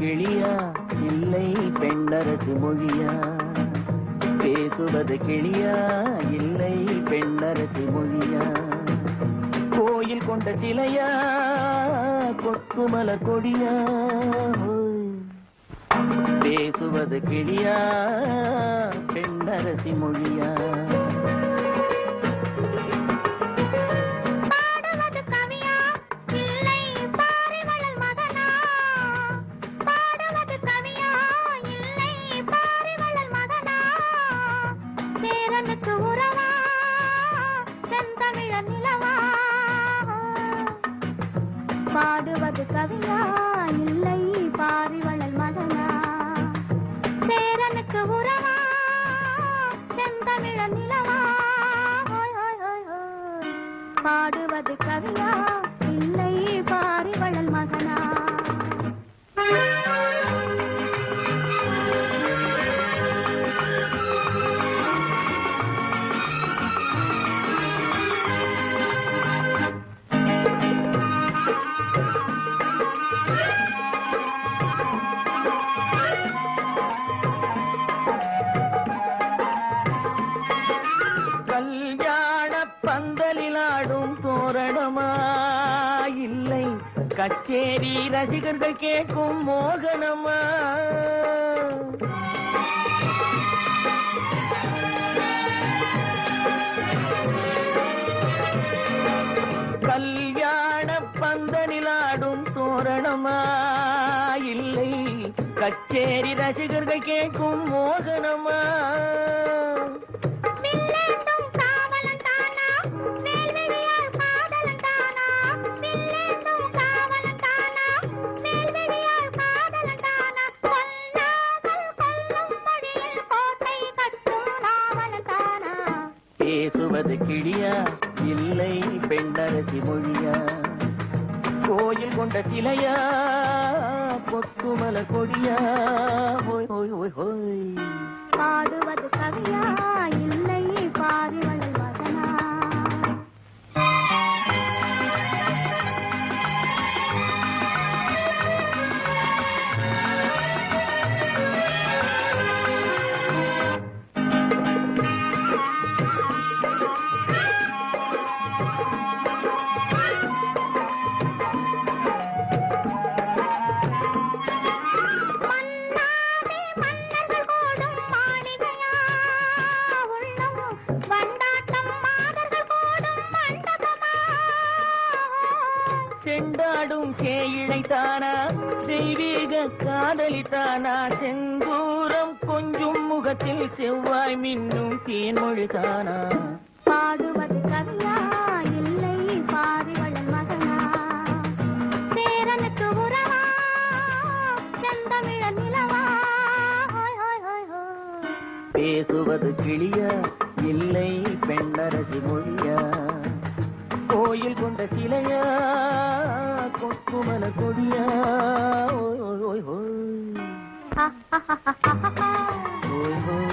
கிளியா இல்லை பெண்ணரசு மொழியா பேசுவது கிளியா இல்லை பெண்ணரசு மொழியா கோயில் கொண்ட சிலையா கொக்குமல கொடியா ஹோய். பேசுவது கிளியா பெண்ணரசி மொழியா பாடுவது கவியா இல்லை பாரிவளல் மகனா பாடுவது கவியா இல்லை பாரிவளல் மகனா சேரனுக்கு உறவா செந்தமிழ நிலவா பாடுவது கவியா இல்லை பாரிவளல் மகனா சேரனுக்கு உறவா செந்தமிழ நிலவா ஹோய் ஹோய் ஹோய் ஹோய் பாடுவது கவியா இல்லை பாரிவளல் மகனா கல்யாண பந்தலில் ஆடும் தோரணமா இல்லை கச்சேரி ரசிகர்கள் கேட்கும் மோகனமா கல்யாண பந்தலில் ஆடும் தோரணமா இல்லை கச்சேரி ரசிகர்கள் கேட்கும் மோகனமா வில்லேந்தும் காவலன் தானா வேல்விழியால் காதலன் தானா வில்லேந்தும் காவலன் தானா வேல்விழியால் காதலன் தானா கொல்லாமல் கொல்லும்படியில் கோட்டை கட்டும் நாவலன் தானா பேசுவது கிளியா இல்லை பெண்ணரசி மொழியா கோயில் கொண்ட சிலையா கொக்குமல கொடியா ஹோய் ஹோய் ஹோய் ஹோய் பாடுவது கவியா இல்லை பாரிவளல் மகனா மன்னாமே மன்னர்கள் கூடும் மாளிகையா உள்ளம் வண்டாட்டம் மாதர்கள் கூடும் மண்டபமா செண்டாடும் சேயிழை தானா தெய்வீக காதலி தானா செந்தூரம் கொஞ்சும் முகத்தில் செவ்வாய் மின்னும் தேன்மொழி தானா பாடுவது கவியா இல்லை பாரிவளன் மகனா சேரனுக்கு உறவா செந்தமிழ நிலவா ஹோய் ஹோய் ஹோய் ஹோய் பேசுவது கிளியா இல்லை பெண்ணரசி மொழியா கோயில் கொண்ட சிலையா கொக்குமல கொடியா ஓய் ஓய் ஓய் ஓய் ha ha ha ha ha ha ஓய் ஓய்